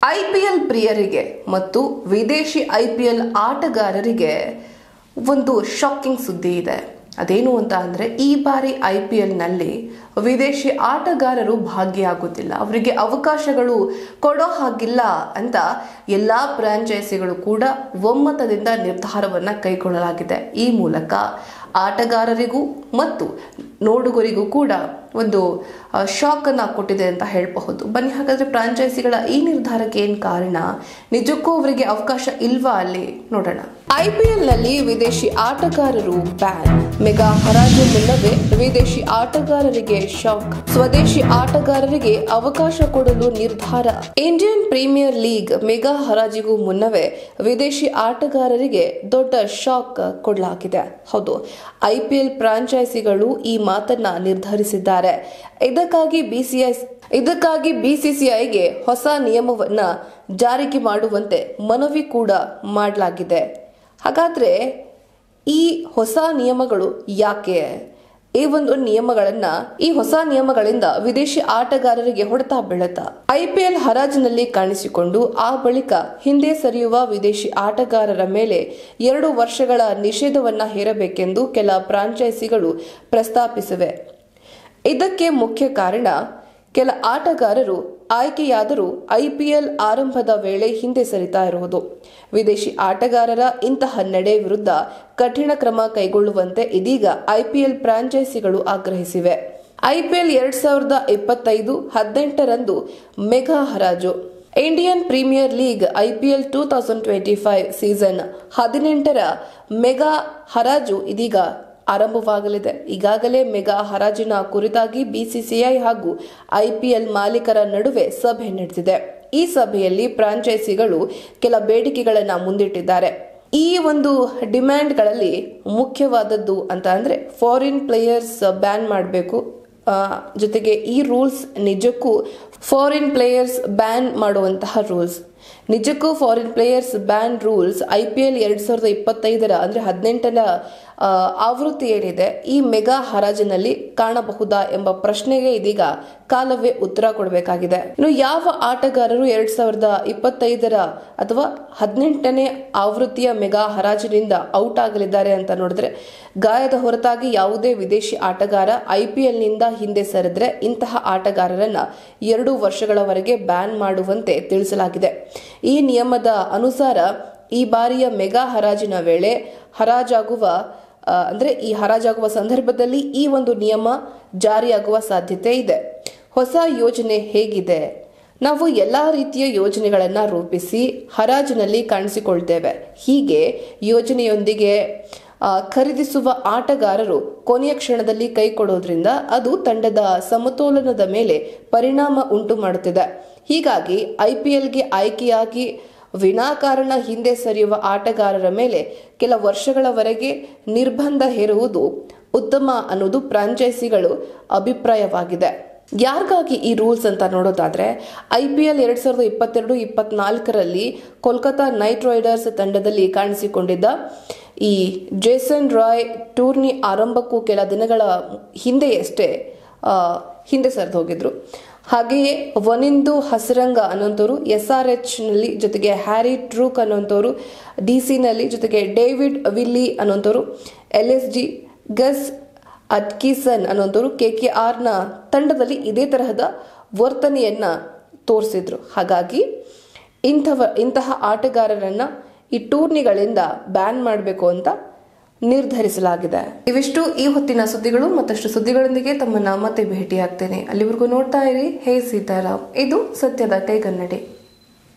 IPL ಪ್ರಿಯರಿಗೆ ಮತ್ತು ವಿದೇಶಿ ಐಪಿಎಲ್ ಆಟಗಾರರಿಗೆ ಒಂದು ಶಾಕಿಂಗ್ ಸುದ್ದಿ ಇದೆ ಅದೇನು ಅಂತ ಅಂದ್ರೆ ಈ ಬಾರಿ ಐ ಪಿ ಎಲ್ನಲ್ಲಿ ವಿದೇಶಿ ಆಟಗಾರರು ಭಾಗಿಯಾಗುತ್ತಿಲ್ಲ ಅವರಿಗೆ ಅವಕಾಶಗಳು ಕೊಡೋ ಹಾಗಿಲ್ಲ ಅಂತ ಎಲ್ಲಾ ಫ್ರಾಂಚೈಸಿಗಳು ಕೂಡ ಒಮ್ಮತದಿಂದ ನಿರ್ಧಾರವನ್ನ ಕೈಗೊಳ್ಳಲಾಗಿದೆ ಈ ಮೂಲಕ ಆಟಗಾರರಿಗೂ ಮತ್ತು ನೋಡುಗರಿಗೂ ಕೂಡ ಒಂದು ಶಾಕ್ ಅನ್ನ ಕೊಟ್ಟಿದೆ ಅಂತ ಹೇಳಬಹುದು ಬನ್ನಿ ಹಾಗಾದ್ರೆ ಫ್ರಾಂಚೈಸಿಗಳ ಈ ನಿರ್ಧಾರಕ್ಕೆ ಏನ್ ಕಾರಣ ನಿಜಕ್ಕೂ ಅವರಿಗೆ ಅವಕಾಶ ಇಲ್ವಾ ಅಲ್ಲಿ ನೋಡೋಣ ಐಪಿಎಲ್ ನಲ್ಲಿ ವಿದೇಶಿ ಆಟಗಾರರು ಬ್ಯಾನ್ ಮೆಗಾ ಹರಾಜು ಮುನ್ನವೇ ವಿದೇಶಿ ಆಟಗಾರರಿಗೆ ಶಾಕ್ ಸ್ವದೇಶಿ ಆಟಗಾರರಿಗೆ ಅವಕಾಶ ಕೊಡಲು ನಿರ್ಧಾರ ಇಂಡಿಯನ್ ಪ್ರೀಮಿಯರ್ ಲೀಗ್ ಮೆಗಾ ಹರಾಜಿಗೂ ಮುನ್ನವೇ ವಿದೇಶಿ ಆಟಗಾರರಿಗೆ ದೊಡ್ಡ ಶಾಕ್ ಕೊಡಲಾಗಿದೆ ಹೌದು ಐಪಿಎಲ್ ಫ್ರಾಂಚೈಸಿಗಳು ಈ ಮಾತನ್ನ ನಿರ್ಧರಿಸಿದ್ದಾರೆ ಇದಕ್ಕಾಗಿ ಬಿಸಿಐ ಇದಕ್ಕಾಗಿ ಬಿಸಿಸಿಐಗೆ ಹೊಸ ನಿಯಮವನ್ನ ಜಾರಿಗೆ ಮಾಡುವಂತೆ ಮನವಿ ಕೂಡ ಮಾಡಲಾಗಿದೆ ಹಾಗಾದ್ರೆ ಈ ಹೊಸ ನಿಯಮಗಳು ಯಾಕೆ ಈ ಒಂದು ನಿಯಮಗಳನ್ನ ಈ ಹೊಸ ನಿಯಮಗಳಿಂದ ವಿದೇಶಿ ಆಟಗಾರರಿಗೆ ಹೊಡೆತ ಬೀಳುತ್ತಾ ಐಪಿಎಲ್ ಹರಾಜಿನಲ್ಲಿ ಕಾಣಿಸಿಕೊಂಡು ಆ ಬಳಿಕ ಹಿಂದೆ ಸರಿಯುವ ವಿದೇಶಿ ಆಟಗಾರರ ಮೇಲೆ ಎರಡು ವರ್ಷಗಳ ನಿಷೇಧವನ್ನ ಹೇರಬೇಕೆಂದು ಕೆಲ ಫ್ರಾಂಚೈಸಿಗಳು ಪ್ರಸ್ತಾಪಿಸಿವೆ ಇದಕ್ಕೆ ಮುಖ್ಯ ಕಾರಣ ಕೆಲ ಆಟಗಾರರು ಆಯ್ಕೆಯಾದರೂ ಐಪಿಎಲ್ ಆರಂಭದ ವೇಳೆ ಹಿಂದೆ ಸರಿತಾ ಇರುವುದು ವಿದೇಶಿ ಆಟಗಾರರ ಇಂತಹ ನಡೆ ವಿರುದ್ಧ ಕಠಿಣ ಕ್ರಮ ಕೈಗೊಳ್ಳುವಂತೆ ಇದೀಗ ಐಪಿಎಲ್ ಫ್ರಾಂಚೈಸಿಗಳು ಆಗ್ರಹಿಸಿವೆ ಐಪಿಎಲ್ ಎರಡ್ ಸಾವಿರದ ಇಪ್ಪತ್ತೈದು ಹದಿನೆಂಟರಂದು ಮೆಗಾ ಹರಾಜು Indian premier league IPL two thousand twenty five season ಹದಿನೆಂಟರ ಮೆಗಾ ಹರಾಜು ಇದೀಗ ಆರಂಭವಾಗಲಿದೆ ಈಗಾಗಲೇ ಮೆಗಾ ಹರಾಜಿನ ಕುರಿತಾಗಿ ಬಿಸಿಸಿಐ ಹಾಗೂ ಐಪಿಎಲ್ ಮಾಲೀಕರ ನಡುವೆ ಸಭೆ ನಡೆದಿದೆ ಈ ಸಭೆಯಲ್ಲಿ ಫ್ರಾಂಚೈಸಿಗಳು ಕೆಲ ಬೇಡಿಕೆಗಳನ್ನು ಮುಂದಿಟ್ಟಿದ್ದಾರೆ ಈ ಒಂದು ಡಿಮ್ಯಾಂಡ್ಗಳಲ್ಲಿ ಮುಖ್ಯವಾದದ್ದು ಅಂತ ಅಂದ್ರೆ ಫಾರಿನ್ ಪ್ಲೇಯರ್ಸ್ ಬ್ಯಾನ್ ಮಾಡಬೇಕು ಜೊತೆಗೆ ಈ ರೂಲ್ಸ್ ನಿಜಕ್ಕೂ ಫಾರಿನ್ ಪ್ಲೇಯರ್ಸ್ ಬ್ಯಾನ್ ಮಾಡುವಂತಹ ರೂಲ್ಸ್ ನಿಜಕ್ಕೂ foreign players ban rules I P L ಎರಡ್ ಸಾವಿರದ ಇಪ್ಪತ್ತೈದರ ಅಂದ್ರೆ ಹದಿನೆಂಟರ ಆವೃತ್ತಿ ಏನಿದೆ ಈ ಮೆಗಾ ಹರಾಜಿನಲ್ಲಿ ಕಾಣಬಹುದಾ ಎಂಬ ಪ್ರಶ್ನೆಗೆ ಇದೀಗ ಕಾಲವೇ ಉತ್ತರ ಕೊಡಬೇಕಾಗಿದೆ ಇನ್ನು ಯಾವ ಆಟಗಾರರು ಎರಡ್ ಸಾವಿರದ ಇಪ್ಪತ್ತೈದರ ಅಥವಾ ಹದಿನೆಂಟನೇ ಆವೃತ್ತಿಯ ಮೆಗಾ ಹರಾಜಿನಿಂದ ಔಟ್ ಆಗಲಿದ್ದಾರೆ ಅಂತ ನೋಡಿದ್ರೆ ಗಾಯದ ಹೊರತಾಗಿ ಯಾವುದೇ ವಿದೇಶಿ ಆಟಗಾರ ಐಪಿಎಲ್ನಿಂದ ಹಿಂದೆ ಸರಿದ್ರೆ ಇಂತಹ ಆಟಗಾರರನ್ನ ಎರಡು ವರ್ಷಗಳವರೆಗೆ ಬ್ಯಾನ್ ಮಾಡುವಂತೆ ತಿಳಿಸಲಾಗಿದೆ ಈ ನಿಯಮದ ಅನುಸಾರ ಈ ಬಾರಿಯ ಮೆಗಾ ಹರಾಜಿನ ವೇಳೆ ಹರಾಜಾಗುವ ಅಂದ್ರೆ ಈ ಹರಾಜಾಗುವ ಸಂದರ್ಭದಲ್ಲಿ ಈ ಒಂದು ನಿಯಮ ಜಾರಿಯಾಗುವ ಸಾಧ್ಯತೆ ಇದೆ ಹೊಸ ಯೋಜನೆ ಹೇಗಿದೆ ನಾವು ಎಲ್ಲಾ ರೀತಿಯ ಯೋಜನೆಗಳನ್ನು ರೂಪಿಸಿ ಹರಾಜಿನಲ್ಲಿ ಕಾಣಿಸಿಕೊಳ್ತೇವೆ ಹೀಗೆ ಯೋಜನೆಯೊಂದಿಗೆ ಖರೀದಿಸುವ ಆಟಗಾರರು ಕೊನೆಯ ಕ್ಷಣದಲ್ಲಿ ಕೈ ಕೊಡೋದ್ರಿಂದ ಅದು ತಂಡದ ಸಮತೋಲನದ ಮೇಲೆ ಪರಿಣಾಮ ಉಂಟು ಮಾಡುತ್ತಿದೆ ಹೀಗಾಗಿ ಐಪಿಎಲ್ಗೆ ಆಯ್ಕೆಯಾಗಿ ವಿನಾಕಾರಣ ಹಿಂದೆ ಸರಿಯುವ ಆಟಗಾರರ ಮೇಲೆ ಕೆಲ ವರ್ಷಗಳವರೆಗೆ ನಿರ್ಬಂಧ ಹೇರುವುದು ಉತ್ತಮ ಅನ್ನೋದು ಫ್ರಾಂಚೈಸಿಗಳು ಅಭಿಪ್ರಾಯವಾಗಿದೆ ಯಾರಿಗಾಗಿ ಈ ರೂಲ್ಸ್ ಅಂತ ನೋಡೋದಾದ್ರೆ ಐ ಪಿ ಎಲ್ ಎರಡ್ ಸಾವಿರದ ಇಪ್ಪತ್ತೆರಡು ಇಪ್ಪತ್ನಾಲ್ಕರಲ್ಲಿ ಕೋಲ್ಕತಾ ನೈಟ್ ರೈಡರ್ಸ್ ತಂಡದಲ್ಲಿ ಕಾಣಿಸಿಕೊಂಡಿದ್ದ ಈ ಜೇಸನ್ ರಾಯ್ ಟೂರ್ನಿ ಆರಂಭಕ್ಕೂ ಕೆಲ ದಿನಗಳ ಹಿಂದೆಯಷ್ಟೇ ಹಿಂದೆ ಸರಿದು ಹೋಗಿದ್ರು ಹಾಗೆಯೇ ವನಿಂದು ಹಸರಂಗ ಅನ್ನೋಂಥವ್ರು ಎಸ್ ಆರ್ ಎಚ್ ನಲ್ಲಿ ಜೊತೆಗೆ ಹ್ಯಾರಿ ಟ್ರೂಕ್ ಅನ್ನೋಂಥವ್ರು ಡಿ ನಲ್ಲಿ ಜೊತೆಗೆ ಡೇವಿಡ್ ವಿಲ್ಲಿ ಅನ್ನೋಂಥವ್ರು L S G Gus Atkinson ಅನ್ನೋಂಥವ್ರು ಕೆ ಕೆ ಆರ್ನ ತಂಡದಲ್ಲಿ ಇದೇ ತರಹದ ವರ್ತನೆಯನ್ನ ತೋರಿಸಿದ್ರು ಹಾಗಾಗಿ ಇಂಥವ ಇಂತಹ ಆಟಗಾರರನ್ನ ಈ ಟೂರ್ನಿಗಳಿಂದ ಬ್ಯಾನ್ ಮಾಡಬೇಕು ಅಂತ ನಿರ್ಧರಿಸಲಾಗಿದೆ ಇವಿಷ್ಟು ಈ ಹೊತ್ತಿನ ಸುದ್ದಿಗಳು ಮತ್ತಷ್ಟು ಸುದ್ದಿಗಳೊಂದಿಗೆ ತಮ್ಮನ್ನ ಮತ್ತೆ ಭೇಟಿಯಾಗ್ತೇನೆ ಅಲ್ಲಿವರೆಗೂ ನೋಡ್ತಾ ಇರಿ ಹೇ ಸೀತಾರಾಮ್ ಇದು ಸತ್ಯದ ಕೈಗನ್ನಡಿ